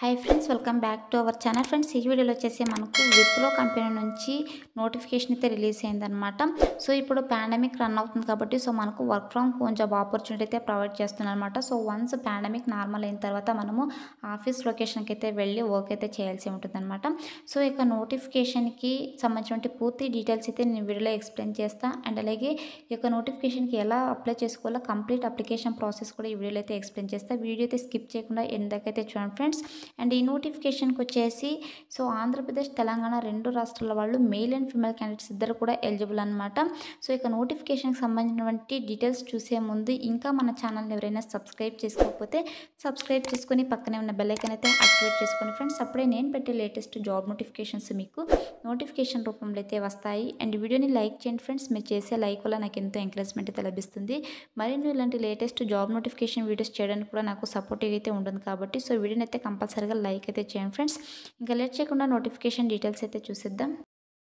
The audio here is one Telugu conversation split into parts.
hi friends welcome back to our channel friends ఈ వీడియోలో వచ్చేసి మనకు విప్రో కంపెనీ నుంచి నోటిఫికేషన్ అయితే రిలీజ్ అయిందనమాట సో ఇప్పుడు పాండమిక్ రన్ అవుతుంది కాబట్టి సో మనకు work from home job opportunity అయితే ప్రొవైడ్ చేస్తున్నారు అనమాట సో వన్స్ పాండమిక్ నార్మల్ అయిన తర్వాత మనము ఆఫీస్ లొకేషన్కి అయితే వెళ్ళి వర్క్ అయితే చేయాల్సి ఉంటుందన్నమాట సో ఇక నోటిఫికేషన్కి సంబంధించిన పూర్తి డీటెయిల్స్ అయితే నేను వీడియోలో ఎక్స్ప్లెయిన్ చేస్తా అండ్ అలాగే ఈ యొక్క నోటిఫికేషన్కి ఎలా అప్లై చేసుకోవాలో కంప్లీట్ అప్లికేషన్ ప్రాసెస్ కూడా ఈ వీడియోలో అయితే ఎక్స్ప్లెయిన్ చేస్తా వీడియో అయితే స్కిప్ చేయకుండా ఎందాకైతే చూడండి ఫ్రెండ్స్ అండ్ ఈ నోటిఫికేషన్కి వచ్చేసి సో ఆంధ్రప్రదేశ్ తెలంగాణ రెండు రాష్ట్రాల వాళ్ళు మేల్ అండ్ ఫిమేల్ క్యాండిడేట్స్ ఇద్దరు కూడా ఎలిజిబుల్ అనమాట సో ఇక నోటిఫికేషన్కి సంబంధించినటువంటి డీటెయిల్స్ చూసే ముందు ఇంకా మన ఛానల్ని ఎవరైనా సబ్స్క్రైబ్ చేసుకోకపోతే సబ్స్క్రైబ్ చేసుకొని పక్కనే ఉన్న బెల్ ఐకాన్ అయితే యాక్టివేట్ చేసుకోండి ఫ్రెండ్స్ అప్పుడే నేను పెట్టే లేటెస్ట్ జాబ్ నోటిఫికేషన్స్ మీకు నోటిఫికేషన్ రూపంలో అయితే వస్తాయి అండ్ వీడియోని లైక్ చేయండి ఫ్రెండ్స్ మీరు చేసే లైక్ వల్ల నాకు ఎంతో ఎంకరేజ్మెంట్ అయితే లభిస్తుంది మరిన్ని ఇలాంటి లేటెస్ట్ జాబ్ నోటిఫికేషన్ వీడియోస్ చేయడానికి కూడా నాకు సపోర్టివ్ అయితే ఉంటుంది కాబట్టి సో వీడియోని అయితే కంపల్సరీగా లైక్ అయితే చేయండి ఫ్రెండ్స్ ఇంకా లేట్ చేయకుండా నోటిఫికేషన్ డీటెయిల్స్ అయితే చూసేద్దాం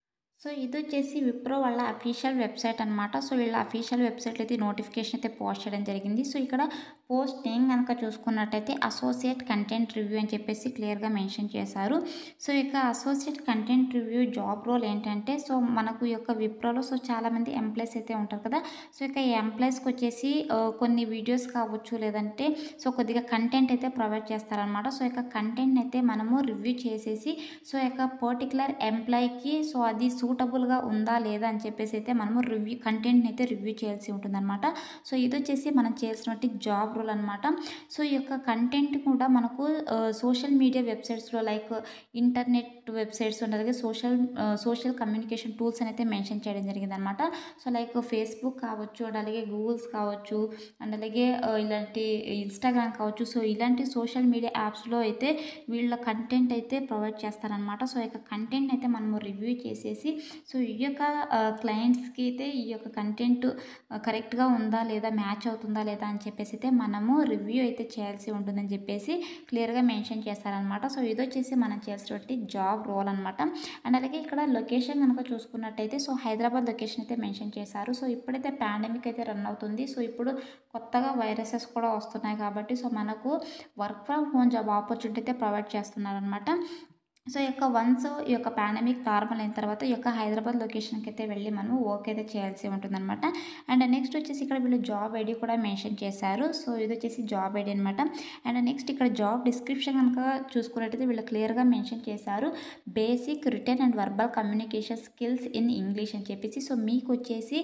సో ఇది వచ్చేసి విప్రో వాళ్ళ అఫీషియల్ వెబ్సైట్ అనమాట సో వీళ్ళ అఫీషియల్ వెబ్సైట్లో అయితే నోటిఫికేషన్ అయితే పోస్ట్ చేయడం జరిగింది సో ఇక్కడ పోస్ట్ నేమ్ కనుక చూసుకున్నట్టయితే అసోసియేట్ కంటెంట్ రివ్యూ అని చెప్పేసి క్లియర్గా మెన్షన్ చేశారు సో ఇక associate content review job role ఏంటంటే సో మనకు ఈ యొక్క విప్రోలో సో చాలామంది ఎంప్లాయీస్ అయితే ఉంటారు కదా సో ఇక ఈ ఎంప్లాయీస్కి వచ్చేసి ఆ, కొన్ని వీడియోస్ కావచ్చు లేదంటే సో కొద్దిగా కంటెంట్ అయితే ప్రొవైడ్ చేస్తారనమాట సో ఇక కంటెంట్ అయితే మనము రివ్యూ చేసేసి సో ఇక పర్టికులర్ ఎంప్లాయీకి సో అది సూటబుల్గా ఉందా లేదా అని చెప్పేసి అయితే మనము రివ్యూ కంటెంట్ని అయితే రివ్యూ చేయాల్సి ఉంటుందన్నమాట సో ఇది వచ్చేసి మనం చేయాల్సినటువంటి జాబ్ రోల్ అనమాట సో ఈ యొక్క కంటెంట్ కూడా మనకు సోషల్ మీడియా వెబ్సైట్స్లో లైక్ ఇంటర్నెట్ వెబ్సైట్స్ అండ్ అలాగే సోషల్ సోషల్ కమ్యూనికేషన్ టూల్స్ అని అయితే మెన్షన్ చేయడం జరిగింది అనమాట సో లైక్ ఫేస్బుక్ కావచ్చు అండ్ అలాగే గూగుల్స్ కావచ్చు అండ్ అలాగే ఆ, ఇలాంటి ఇన్స్టాగ్రామ్ కావచ్చు సో ఇలాంటి సోషల్ మీడియా యాప్స్లో అయితే వీళ్ళ కంటెంట్ అయితే ప్రొవైడ్ చేస్తారనమాట సో ఈ యొక్క కంటెంట్ అయితే మనము రివ్యూ చేసేసి సో ఈ యొక్క క్లయింట్స్కి అయితే ఈ యొక్క కంటెంట్ కరెక్ట్గా ఉందా లేదా మ్యాచ్ అవుతుందా లేదా అని చెప్పేసి అయితే మనము రివ్యూ అయితే చేయాల్సి ఉంటుందని చెప్పేసి క్లియర్గా మెన్షన్ చేస్తారనమాట సో ఇది వచ్చేసి మనం చేసేటువంటి జాబ్ రోల్ అనమాట అండ్ అలాగే ఇక్కడ లొకేషన్ కనుక చూసుకున్నట్టయితే సో హైదరాబాద్ లొకేషన్ అయితే మెన్షన్ చేశారు సో ఇప్పుడైతే పాండమిక్ అయితే రన్ అవుతుంది సో ఇప్పుడు కొత్తగా వైరసెస్ కూడా వస్తున్నాయి కాబట్టి సో మనకు work from home job opportunity అయితే ప్రొవైడ్ చేస్తున్నారనమాట సో ఈ యొక్క వన్స్ ఈ యొక్క పాండమిక్ నార్మల్ అయిన తర్వాత ఈ యొక్క హైదరాబాద్ లొకేషన్కి అయితే వెళ్ళి మనం వర్క్ అయితే చేయాల్సి ఉంటుందన్నమాట అండ్ నెక్స్ట్ వచ్చేసి ఇక్కడ వీళ్ళు జాబ్ ఐడి కూడా మెన్షన్ చేశారు సో ఇది వచ్చేసి జాబ్ ఐడి అనమాట అండ్ నెక్స్ట్ ఇక్కడ జాబ్ డిస్క్రిప్షన్ కనుక చూసుకున్నట్టయితే వీళ్ళు క్లియర్గా మెన్షన్ చేశారు basic written and verbal communication skills in English అని చెప్పేసి సో మీకు వచ్చేసి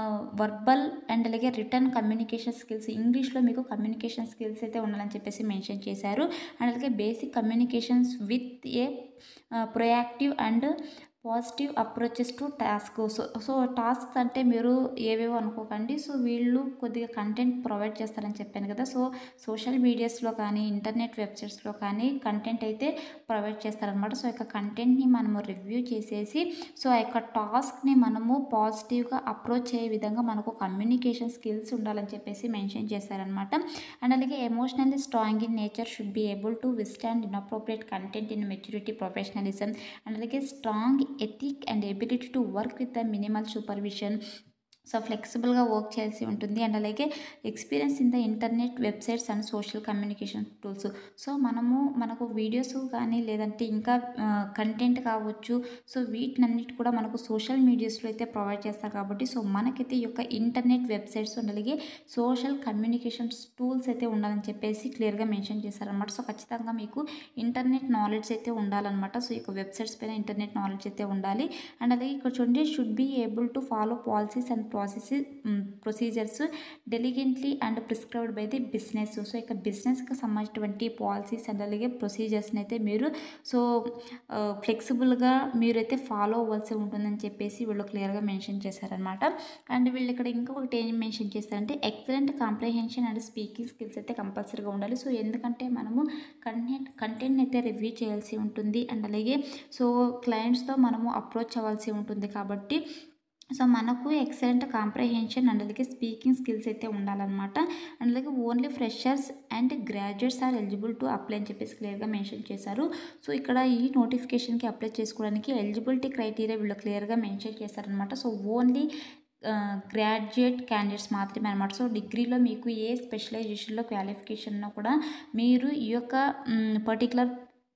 వర్బల్ అండ్ అలాగే రిటర్న్ కమ్యూనికేషన్ స్కిల్స్ ఇంగ్లీష్లో మీకు కమ్యూనికేషన్ స్కిల్స్ అయితే ఉండాలని చెప్పేసి మెన్షన్ చేశారు అండ్ అలాగే basic communications with a proactive and positive approaches to task so so tasks అంటే మీరు ఏవేవో అనుకోకండి సో వీళ్ళు కొద్దిగా కంటెంట్ ప్రొవైడ్ చేస్తారని చెప్పాను కదా సో సోషల్ మీడియాస్లో కానీ ఇంటర్నెట్ వెబ్సైట్స్లో కానీ కంటెంట్ అయితే ప్రొవైడ్ చేస్తారనమాట సో యొక్క కంటెంట్ని మనము రివ్యూ చేసేసి సో ఆ యొక్క టాస్క్ని మనము పాజిటివ్గా అప్రోచ్ అయ్యే విధంగా మనకు కమ్యూనికేషన్ స్కిల్స్ ఉండాలని చెప్పేసి మెన్షన్ చేశారనమాట అండ్ అలాగే emotionally strong in nature should be able to withstand inappropriate content in maturity professionalism and అలాగే strong ethic and ability to work with the minimal supervision so ఫ్లెక్సిబుల్గా వర్క్ చేయాల్సి ఉంటుంది అండ్ అలాగే experience in the internet websites and social communication tools so మనము మనకు వీడియోస్ కానీ లేదంటే ఇంకా కంటెంట్ కావచ్చు సో వీటినన్నిటి కూడా మనకు సోషల్ మీడియాస్లో అయితే ప్రొవైడ్ చేస్తారు కాబట్టి సో మనకైతే ఈ యొక్క ఇంటర్నెట్ వెబ్సైట్స్ అండ్ అలాగే సోషల్ కమ్యూనికేషన్ టూల్స్ అయితే ఉండాలని చెప్పేసి క్లియర్గా మెన్షన్ చేశారనమాట సో ఖచ్చితంగా మీకు ఇంటర్నెట్ నాలెడ్జ్ అయితే ఉండాలన్నమాట సో ఈ యొక్క వెబ్సైట్స్ పైన ఇంటర్నెట్ నాలెడ్జ్ అయితే ఉండాలి అండ్ అలాగే ఇక్కడ చూడండి should be able to follow policies and process procedures diligently and prescribed by the business so ఇక బిజినెస్కి సంబంధించినటువంటి పాలసీస్ అండ్ అలాగే ప్రొసీజర్స్ని అయితే మీరు సో ఫ్లెక్సిబుల్గా మీరైతే ఫాలో అవ్వాల్సి ఉంటుందని చెప్పేసి వీళ్ళు క్లియర్గా మెన్షన్ చేశారనమాట అండ్ వీళ్ళు ఇక్కడ ఇంకొకటి ఏం మెన్షన్ చేస్తారంటే excellent comprehension and speaking skills అయితే కంపల్సరీగా ఉండాలి సో ఎందుకంటే మనము కంటెంట్ కంటెంట్ అయితే రివ్యూ చేయాల్సి ఉంటుంది అండ్ అలాగే సో క్లయింట్స్తో మనము అప్రోచ్ అవ్వాల్సి ఉంటుంది కాబట్టి సో మనకు ఎక్సలెంట్ కాంప్రహెన్షన్ అండ్ అలాగే స్పీకింగ్ స్కిల్స్ అయితే ఉండాలన్నమాట అండ్ అలాగే only freshers and graduates are eligible to apply అని చెప్పేసి క్లియర్గా మెన్షన్ చేశారు సో ఇక్కడ ఈ నోటిఫికేషన్కి అప్లై చేసుకోవడానికి ఎలిజిబిలిటీ క్రైటీరియా వీళ్ళు క్లియర్గా మెన్షన్ చేశారనమాట సో ఓన్లీ గ్రాడ్యుయేట్ క్యాండిడేట్స్ మాత్రమే అనమాట సో డిగ్రీలో మీకు ఏ స్పెషలైజేషన్లో క్వాలిఫికేషన్లో కూడా మీరు ఈ యొక్క పర్టికులర్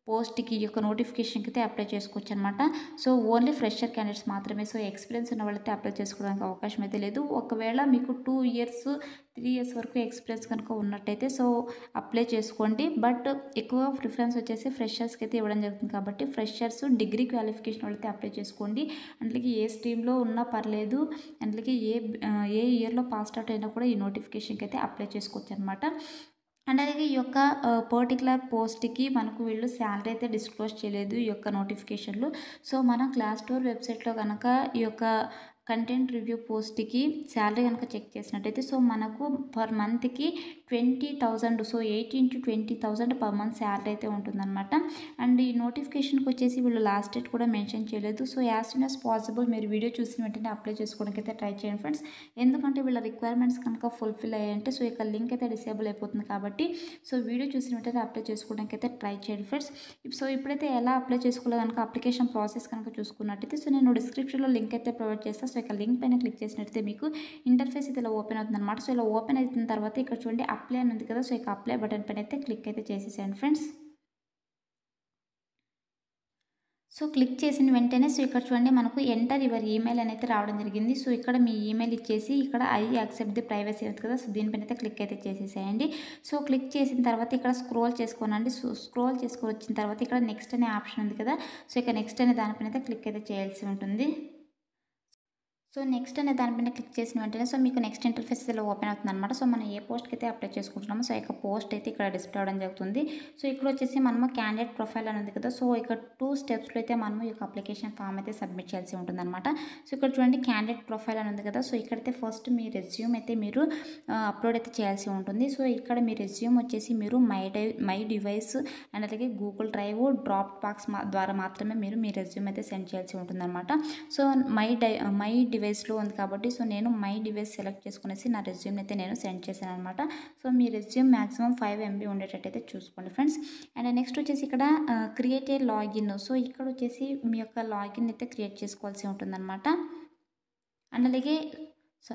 పోస్ట్కి ఈ యొక్క నోటిఫికేషన్కి అయితే అప్లై చేసుకోవచ్చు అనమాట సో ఓన్లీ ఫ్రెషర్ క్యాండిడేట్స్ మాత్రమే సో ఎక్స్పీరియన్స్ ఉన్న వాళ్ళైతే అప్లై చేసుకోవడానికి అవకాశం అయితే లేదు ఒకవేళ మీకు టూ ఇయర్స్ త్రీ ఇయర్స్ వరకు ఎక్స్పీరియన్స్ కనుక ఉన్నట్టయితే సో అప్లై చేసుకోండి బట్ ఎక్కువ ప్రిఫరెన్స్ వచ్చేసి ఫ్రెషర్స్కి అయితే ఇవ్వడం జరుగుతుంది కాబట్టి ఫ్రెషర్స్ డిగ్రీ క్వాలిఫికేషన్ వాళ్ళైతే అప్లై చేసుకోండి అందులోకి ఏ స్ట్రీమ్లో ఉన్నా పర్లేదు అందులోకి ఏ ఏ ఇయర్లో పాస్ అవుట్ అయినా కూడా ఈ నోటిఫికేషన్కి అయితే అప్లై చేసుకోవచ్చు అనమాట అండ్ అలాగే ఈ యొక్క పర్టికులర్ పోస్ట్కి మనకు వీళ్ళు శాలరీ అయితే డిస్క్లోజ్ చేయలేదు ఈ యొక్క నోటిఫికేషన్లు సో మనం క్లాస్ టూర్ వెబ్సైట్లో కనుక ఈ యొక్క కంటెంట్ రివ్యూ పోస్ట్కి శాలరీ కనుక చెక్ చేసినట్టయితే సో మనకు పర్ మంత్కి twenty thousand so eighteen to twenty thousand per month salary అయితే ఉంటుందన్నమాట అండ్ ఈ నోటిఫికేషన్కి వచ్చేసి వీళ్ళు లాస్ట్ డేట్ కూడా మెన్షన్ చేయలేదు so as soon as possible మీరు వీడియో చూసిన వెంటనే అప్లై చేసుకోవడానికి అయితే ట్రై చేయండి ఫ్రెండ్స్ ఎందుకంటే వీళ్ళ రిక్వైర్మెంట్స్ కనుక ఫుల్ఫిల్ అయ్యాయంటే సో ఇక లింక్ అయితే డిసేబుల్ అయిపోతుంది కాబట్టి సో వీడియో చూసిన వెంటనే అప్లై చేసుకోవడానికి అయితే ట్రై చేయండి ఫ్రెండ్స్ సో ఇప్పుడైతే ఎలా అప్లై చేసుకోలేదు కనుక అప్లికేషన్ ప్రాసెస్ కనుక చూసుకున్నట్టయితే సో నేను డిస్క్రిప్షన్లో లింక్ అయితే ప్రొవైడ్ చేస్తాను సో ఇక లింక్ పైన క్లిక్ చేసినట్టయితే మీకు ఇంటర్ఫేస్ అయితే ఇలా ఓపెన్ అవుతుంది అనమాట సో ఇలా ఓపెన్ అయిన తర్వాత ఇక్కడ చూడండి అప్లై అని ఉంది కదా సో ఇక అప్లై బటన్ పైన అయితే క్లిక్ అయితే చేసేసాను ఫ్రెండ్స్ సో క్లిక్ చేసిన వెంటనే సో ఇక్కడ చూడండి మనకు ఎంటర్ యువర్ ఈమెయిల్ అనేది రావడం జరిగింది సో ఇక్కడ మీ ఈమెయిల్ ఇచ్చేసి ఇక్కడ ఐ యాక్సెప్ట్ ది ప్రైవసీ ఉంది కదా సో దీనిపైన అయితే క్లిక్ అయితే చేసేసేయండి సో క్లిక్ చేసిన తర్వాత ఇక్కడ స్క్రోల్ చేసుకోనండి సో స్క్రోల్ చేసుకొని వచ్చిన తర్వాత ఇక్కడ నెక్స్ట్ అనే ఆప్షన్ ఉంది కదా సో ఇక నెక్స్ట్ అనే దానిపైన అయితే క్లిక్ అయితే చేయాల్సి ఉంటుంది సో నెక్స్ట్ అనే దానిపైన క్లిక్ చేసిన వెంటనే సో మీకు నెక్స్ట్ ఇంటర్ఫేస్ ఇలా ఓపెన్ అవుతుంది అనమాట సో మనం ఏ పోస్ట్కి అయితే అప్లై చేసుకుంటున్నామో సో ఇక పోస్ట్ అయితే ఇక్కడ డిస్ప్లే అవ్వడం జరుగుతుంది సో ఇక్కడ వచ్చేసి మనము క్యాండిడేట్ ప్రొఫైల్ అని ఉంది కదా సో ఇక్కడ టూ స్టెప్స్లో అయితే మనము ఈ యొక్క అప్లికేషన్ ఫామ్ అయితే సబ్మిట్ చేయాల్సి ఉంటుంది అనమాట సో ఇక్కడ చూడండి క్యాండిడేట్ ప్రొఫైల్ అని ఉంది కదా సో ఇక్కడైతే ఫస్ట్ మీ రెజ్యూమ్ అయితే మీరు అప్లోడ్ అయితే చేయాల్సి ఉంటుంది సో ఇక్కడ మీ రెజ్యూమ్ వచ్చేసి మీరు మై డై మై డివైస్ అండ్ అలాగే గూగుల్ డ్రైవ్ డ్రాప్ బాక్స్ ద్వారా మాత్రమే మీరు మీ రెజ్యూమ్ అయితే సెండ్ చేయాల్సి ఉంటుంది అనమాట సో మై డై మై డివైస్ డివైస్లో ఉంది కాబట్టి సో నేను మై డివైస్ సెలెక్ట్ చేసుకునేసి నా రెజ్యూమ్ అయితే నేను సెండ్ చేశాను అనమాట సో మీ రెజ్యూమ్ మాక్సిమం ఫైవ్ ఎంబీ ఉండేటట్టు అయితే చూసుకోండి ఫ్రెండ్స్ అండ్ నెక్స్ట్ వచ్చేసి ఇక్కడ క్రియేట్ ఏ లాగిన్ సో ఇక్కడ వచ్చేసి మీ యొక్క లాగిన్ అయితే క్రియేట్ చేసుకోవాల్సి ఉంటుందన్నమాట అండ్ అలాగే సో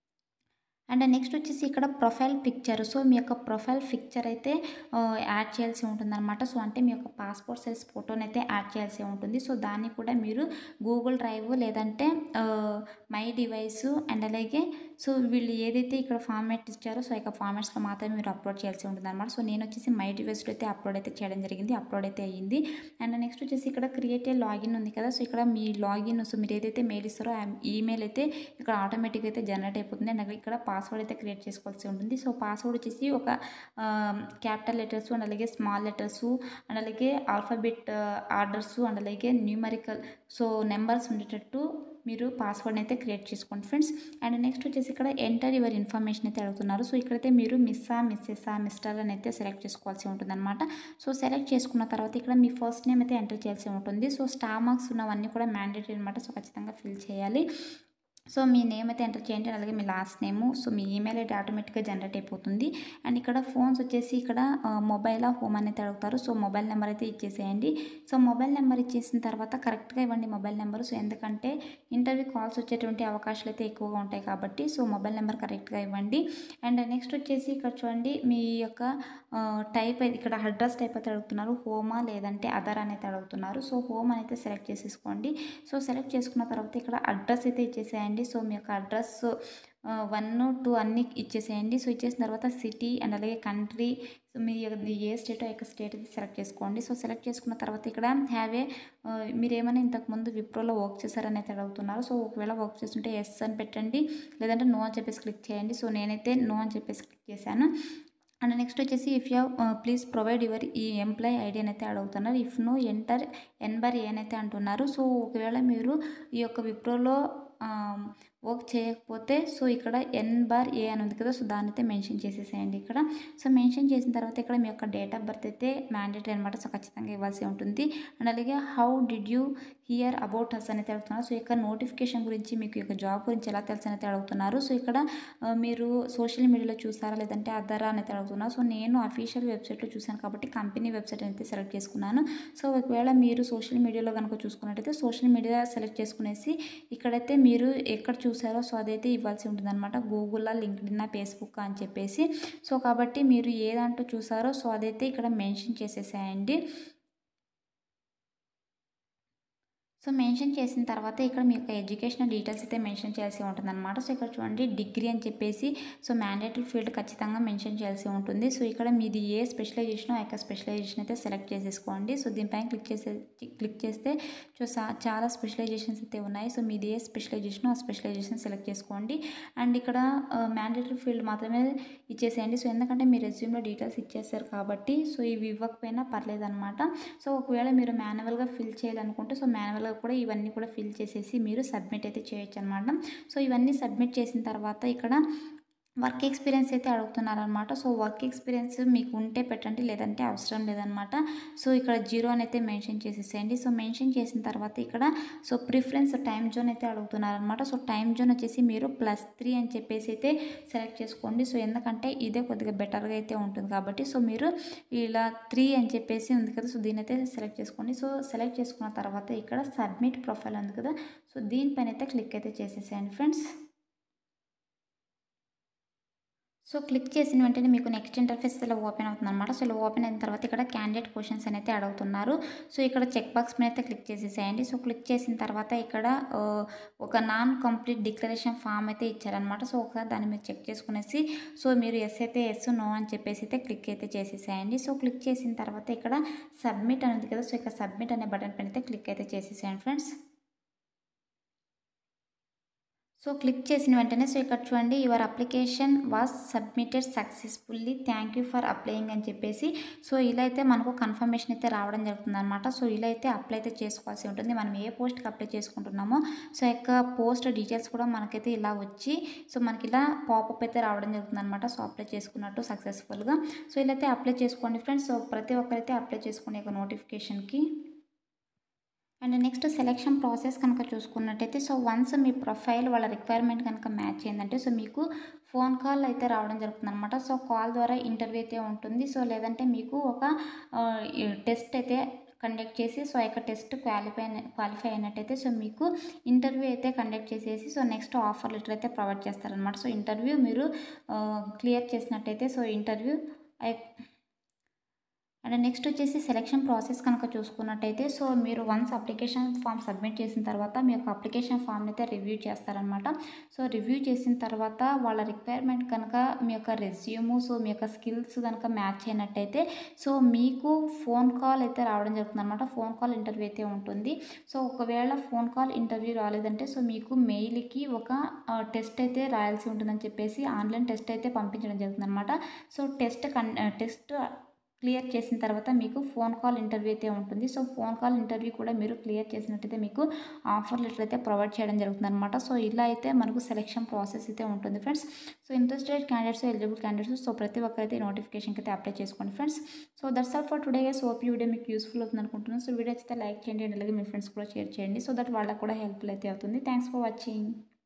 అండ్ నెక్స్ట్ వచ్చేసి ఇక్కడ ప్రొఫైల్ పిక్చర్ సో మీ యొక్క ప్రొఫైల్ పిక్చర్ అయితే యాడ్ చేయాల్సి ఉంటుందన్నమాట సో అంటే మీ యొక్క పాస్పోర్ట్ సైజ్ ఫోటోని అయితే యాడ్ చేయాల్సి ఉంటుంది సో దాన్ని కూడా మీరు గూగుల్ డ్రైవ్ లేదంటే మై డివైస్ అండ్ అలాగే సో వీళ్ళు ఏదైతే ఇక్కడ ఫార్మాట్ ఇచ్చారో సో ఇక ఫార్మాట్స్లో మాత్రమే మీరు అప్లోడ్ చేయాల్సి ఉంటుంది అనమాట సో నేను వచ్చేసి మై డివైస్లో అయితే అప్లోడ్ అయితే చేయడం జరిగింది అప్లోడ్ అయితే అయ్యింది అండ్ నెక్స్ట్ వచ్చేసి ఇక్కడ క్రియేట్ ఏ లాగిన్ ఉంది కదా సో ఇక్కడ మీ లాగిన్ సో మీరు ఏదైతే మెయిల్ ఇస్తారో ఆ ఈమెయిల్ అయితే ఇక్కడ ఆటోమేటిక్గా అయితే జనరేట్ అయిపోతుంది అండ్ ఇక్కడ పాస్వర్డ్ అయితే క్రియేట్ చేసుకోవాల్సి ఉంటుంది సో పాస్వర్డ్ వచ్చేసి ఒక క్యాపిటల్ లెటర్స్ అండ్ అలాగే స్మాల్ లెటర్స్ అండ్ అలాగే ఆల్ఫాబెట్ ఆర్డర్స్ అండ్ అలాగే న్యూమరికల్ సో నెంబర్స్ ఉండేటట్టు మీరు పాస్వర్డ్ని అయితే క్రియేట్ చేసుకోండి ఫ్రెండ్స్ అండ్ నెక్స్ట్ వచ్చేసి ఇక్కడ ఎంటర్ యువర్ ఇన్ఫర్మేషన్ అయితే అడుగుతున్నారు సో ఇక్కడైతే మీరు మిస్సా మిస్సెసా మిస్టర్ అని అయితే సెలెక్ట్ చేసుకోవాల్సి ఉంటుందన్నమాట సో సెలెక్ట్ చేసుకున్న తర్వాత ఇక్కడ మీ ఫస్ట్ నేమ్ అయితే ఎంటర్ చేయాల్సి ఉంటుంది సో స్టార్ మార్క్స్ ఉన్నవన్నీ కూడా మ్యాండేటరీ అనమాట సో ఖచ్చితంగా ఫిల్ చేయాలి సో మీ నేమ్ అయితే ఎంటర్ చేయండి అలాగే మీ లాస్ట్ నేము సో మీ ఈమెయిల్ అయితే ఆటోమేటిక్గా జనరేట్ అయిపోతుంది అండ్ ఇక్కడ ఫోన్స్ వచ్చేసి ఇక్కడ మొబైల్ హోమ్ అనేది అడుగుతారు సో మొబైల్ నెంబర్ అయితే ఇచ్చేసేయండి సో మొబైల్ నెంబర్ ఇచ్చేసిన తర్వాత కరెక్ట్గా ఇవ్వండి మొబైల్ నెంబర్ సో ఎందుకంటే ఇంటర్వ్యూ కాల్స్ వచ్చేటువంటి అవకాశాలు అయితే ఎక్కువగా ఉంటాయి కాబట్టి సో మొబైల్ నెంబర్ కరెక్ట్గా ఇవ్వండి అండ్ నెక్స్ట్ వచ్చేసి ఇక్కడ చూడండి మీ యొక్క టైప్ అయితే ఇక్కడ అడ్రస్ టైప్ అయితే అడుగుతున్నారు హోమా లేదంటే అదర్ అనేది అడుగుతున్నారు సో హోమ్ అనేది సెలెక్ట్ చేసేసుకోండి సో సెలెక్ట్ చేసుకున్న తర్వాత ఇక్కడ అడ్రస్ అయితే ఇచ్చేసేయండి సో మీ యొక్క అడ్రస్ వన్ టూ అన్నీ ఇచ్చేసేయండి సో ఇచ్చేసిన తర్వాత సిటీ అండ్ అలాగే కంట్రీ సో మీ ఏ స్టేట్ ఆ యొక్క స్టేట్ అయితే సెలెక్ట్ చేసుకోండి సో సెలెక్ట్ చేసుకున్న తర్వాత ఇక్కడ హ్యావ్ ఏ మీరు ఏమైనా ఇంతకుముందు విప్రోలో వర్క్ చేశారని అయితే అడుగుతున్నారు సో ఒకవేళ వర్క్ చేస్తుంటే ఎస్ అని పెట్టండి లేదంటే నో అని చెప్పేసి క్లిక్ చేయండి సో నేనైతే నో అని చెప్పేసి క్లిక్ చేశాను అండ్ నెక్స్ట్ వచ్చేసి if you please provide your ఈ ఎంప్లాయ్ ఐడి అని అయితే అడుగుతున్నారు ఇఫ్ నో ఎంటర్ ఎన్బర్ ఏ అని అయితే అంటున్నారు సో ఒకవేళ మీరు ఈ యొక్క విప్రోలో వర్క్ చేయకపోతే సో ఇక్కడ ఎన్ బార్ ఏ అని ఉంది కదా సో దాన్ని అయితే మెన్షన్ చేసేసేయండి ఇక్కడ సో మెన్షన్ చేసిన తర్వాత ఇక్కడ మీ యొక్క డేట్ ఆఫ్ బర్త్ అయితే మ్యాండేటరీ అనమాట సో ఖచ్చితంగా ఇవ్వాల్సి ఉంటుంది అండ్ అలాగే how did you hear about us అనేది అడుగుతున్నారు సో ఇక్కడ నోటిఫికేషన్ గురించి మీకు యొక్క జాబ్ గురించి ఎలా తెలుసు అనేది అడుగుతున్నారు సో ఇక్కడ మీరు సోషల్ మీడియాలో చూసారా లేదంటే అదరా అనేది అడుగుతున్నారు సో నేను అఫీషియల్ వెబ్సైట్లో చూశాను కాబట్టి కంపెనీ వెబ్సైట్ అయితే సెలెక్ట్ చేసుకున్నాను సో ఒకవేళ మీరు సోషల్ మీడియాలో కనుక చూసుకున్నట్టయితే సోషల్ మీడియా సెలెక్ట్ చేసుకునేసి ఇక్కడైతే మీరు ఎక్కడ చూసారో సో అదైతే ఇవ్వాల్సి ఉంటుంది అనమాట గూగుల్లో లింక్డ్ఇన్ ఫేస్బుక్ అని చెప్పేసి సో కాబట్టి మీరు ఏ దాంట్లో చూసారో సో అదైతే ఇక్కడ మెన్షన్ చేసేసేయండి సో మెన్షన్ చేసిన తర్వాత ఇక్కడ మీ యొక్క ఎడ్యుకేషనల్ డీటెయిల్స్ అయితే మెన్షన్ చేయాల్సి ఉంటుందన్నమాట సో ఇక్కడ చూడండి డిగ్రీ అని చెప్పేసి సో మ్యాండేటరీ ఫీల్డ్ ఖచ్చితంగా మెన్షన్ చేయాల్సి ఉంటుంది సో ఇక్కడ మీది ఏ స్పెషలైజేషన్ ఆ యొక్క స్పెషలైజేషన్ అయితే సెలెక్ట్ చేసేసుకోండి సో దీనిపైన క్లిక్ చేసే క్లిక్ చేస్తే సో చాలా స్పెషలైజేషన్స్ అయితే ఉన్నాయి సో మీది ఏ స్పెషలైజేషన్ ఆ స్పెషలైజేషన్ సెలెక్ట్ చేసుకోండి అండ్ ఇక్కడ మ్యాండేటరీ ఫీల్డ్ మాత్రమే ఇచ్చేసేయండి సో ఎందుకంటే మీ రెజ్యూమ్లో డీటెయిల్స్ ఇచ్చేసారు కాబట్టి సో ఇవి ఇవ్వకపోయినా పర్లేదన్నమాట సో ఒకవేళ మీరు మాన్యువల్గా ఫిల్ చేయాలనుకుంటే సో మాన్యువల్గా కూడా ఇవన్నీ కూడా ఫిల్ చేసేసి మీరు సబ్మిట్ అయితే చేయొచ్చు అనమాట సో ఇవన్నీ సబ్మిట్ చేసిన తర్వాత ఇక్కడ వర్క్ ఎక్స్పీరియన్స్ అయితే అడుగుతున్నారనమాట సో వర్క్ ఎక్స్పీరియన్స్ మీకు ఉంటే పెట్టండి లేదంటే అవసరం లేదనమాట సో ఇక్కడ జీరో అని అయితే మెన్షన్ చేసేసేయండి సో మెన్షన్ చేసిన తర్వాత ఇక్కడ సో ప్రిఫరెన్స్ టైం జోన్ అయితే అడుగుతున్నారనమాట సో టైం జోన్ వచ్చేసి మీరు ప్లస్ త్రీ అని చెప్పేసి అయితే సెలెక్ట్ చేసుకోండి సో ఎందుకంటే ఇదే కొద్దిగా బెటర్గా అయితే ఉంటుంది కాబట్టి సో మీరు ఇలా త్రీ అని చెప్పేసి ఉంది కదా సో దీని అయితే సెలెక్ట్ చేసుకోండి సో సెలెక్ట్ చేసుకున్న తర్వాత ఇక్కడ సబ్మిట్ ప్రొఫైల్ ఉంది కదా సో దీనిపైన అయితే క్లిక్ అయితే చేసేసేయండి ఫ్రెండ్స్ సో క్లిక్ చేసిన వెంటనే మీకు నెక్స్ట్ ఇంటర్ఫేస్ ఇలా ఓపెన్ అవుతుంది అనమాట సో ఇలా ఓపెన్ అయిన తర్వాత ఇక్కడ క్యాండిడేట్ క్వశ్చన్స్ అయితే అడుగుతున్నారు సో ఇక్కడ చెక్ బాక్స్ మీద అయితే క్లిక్ చేసేసేయండి సో క్లిక్ చేసిన తర్వాత ఇక్కడ ఒక నాన్ కంప్లీట్ డిక్లరేషన్ ఫామ్ అయితే ఇచ్చారనమాట సో ఒకసారి దాన్ని మీరు చెక్ చేసుకునేసి సో మీరు ఎస్ అయితే ఎస్ నో అని చెప్పేసి అయితే క్లిక్ అయితే చేసేసేయండి సో క్లిక్ చేసిన తర్వాత ఇక్కడ సబ్మిట్ అనేది కదా సో ఇక్కడ సబ్మిట్ అనే బటన్ పైన అయితే క్లిక్ అయితే చేసేసేయండి ఫ్రెండ్స్ సో క్లిక్ చేసిన వెంటనే సో ఇక్కడ చూడండి your application was submitted successfully thank you for applying అని చెప్పేసి సో ఇలా అయితే మనకు కన్ఫర్మేషన్ అయితే రావడం జరుగుతుంది అనమాట సో ఇలా అయితే అప్లై అయితే చేసుకోవాల్సి ఉంటుంది మనం ఏ పోస్ట్కి అప్లై చేసుకుంటున్నామో సో యొక్క పోస్ట్ డీటెయిల్స్ కూడా మనకైతే ఇలా వచ్చి సో మనకి ఇలా పాపప్ అయితే రావడం జరుగుతుంది అనమాట సో అప్లై చేసుకున్నట్టు సక్సెస్ఫుల్గా సో ఇలా అయితే అప్లై చేసుకోండి ఫ్రెండ్స్ సో ప్రతి ఒక్కరైతే అప్లై చేసుకునే ఒక నోటిఫికేషన్కి అండ్ నెక్స్ట్ సెలెక్షన్ ప్రాసెస్ కనుక చూసుకున్నట్టయితే సో వన్స్ మీ ప్రొఫైల్ వాళ్ళ రిక్వైర్మెంట్ కనుక మ్యాచ్ అయిందంటే సో మీకు ఫోన్ కాల్ అయితే రావడం జరుగుతుంది అనమాట సో కాల్ ద్వారా ఇంటర్వ్యూ అయితే ఉంటుంది సో లేదంటే మీకు ఒక టెస్ట్ అయితే కండక్ట్ చేసి సో యొక్క టెస్ట్ క్వాలిఫై క్వాలిఫై అయినట్టయితే సో మీకు ఇంటర్వ్యూ అయితే కండక్ట్ చేసేసి సో నెక్స్ట్ ఆఫర్ లెటర్ అయితే ప్రొవైడ్ చేస్తారనమాట సో ఇంటర్వ్యూ మీరు క్లియర్ చేసినట్టయితే సో ఇంటర్వ్యూ అండ్ నెక్స్ట్ వచ్చేసి సెలెక్షన్ ప్రాసెస్ కనుక చూసుకున్నట్టయితే సో మీరు వన్స్ అప్లికేషన్ ఫామ్ సబ్మిట్ చేసిన తర్వాత మీ యొక్క అప్లికేషన్ ఫామ్ని అయితే రివ్యూ చేస్తారనమాట సో రివ్యూ చేసిన తర్వాత వాళ్ళ రిక్వైర్మెంట్ కనుక మీ యొక్క రెజ్యూము సో మీ యొక్క స్కిల్స్ కనుక మ్యాచ్ అయినట్టయితే సో మీకు ఫోన్ కాల్ అయితే రావడం జరుగుతుంది అనమాట ఫోన్ కాల్ ఇంటర్వ్యూ అయితే ఉంటుంది సో ఒకవేళ ఫోన్ కాల్ ఇంటర్వ్యూ రాలేదంటే సో మీకు మెయిల్కి ఒక టెస్ట్ అయితే రాయాల్సి ఉంటుందని చెప్పేసి ఆన్లైన్ టెస్ట్ అయితే పంపించడం జరుగుతుంది అనమాట సో టెస్ట్ కన్ టెస్ట్ క్లియర్ చేసిన తర్వాత మీకు ఫోన్ కాల్ ఇంటర్వ్యూ అయితే ఉంటుంది సో ఫోన్ కాల్ ఇంటర్వ్యూ కూడా మీరు క్లియర్ చేసినట్టయితే మీకు ఆఫర్ లెటర్ అయితే ప్రొవైడ్ చేయడం జరుగుతుంది అనమాట సో ఇలా అయితే మనకు సెలెక్షన్ ప్రాసెస్ అయితే ఉంటుంది friends so interested candidates eligible candidates so ప్రతి ఒక్కరైతే నోటిఫికేషన్కి అయితే అప్లై చేసుకోండి friends so that's all for today so ఈ వీడియో మీకు యూస్ఫుల్ అవుతుంది అనుకుంటున్నాను సో వీడియో అయితే లైక్ చేయండి అండ్ అలాగే మీ ఫ్రెండ్స్ కూడా షేర్ చేయండి సో దట్ వాళ్ళకి కూడా హెల్ప్ఫుల్ అయితే అవుతుంది థ్యాంక్స్ ఫర్ వాచింగ్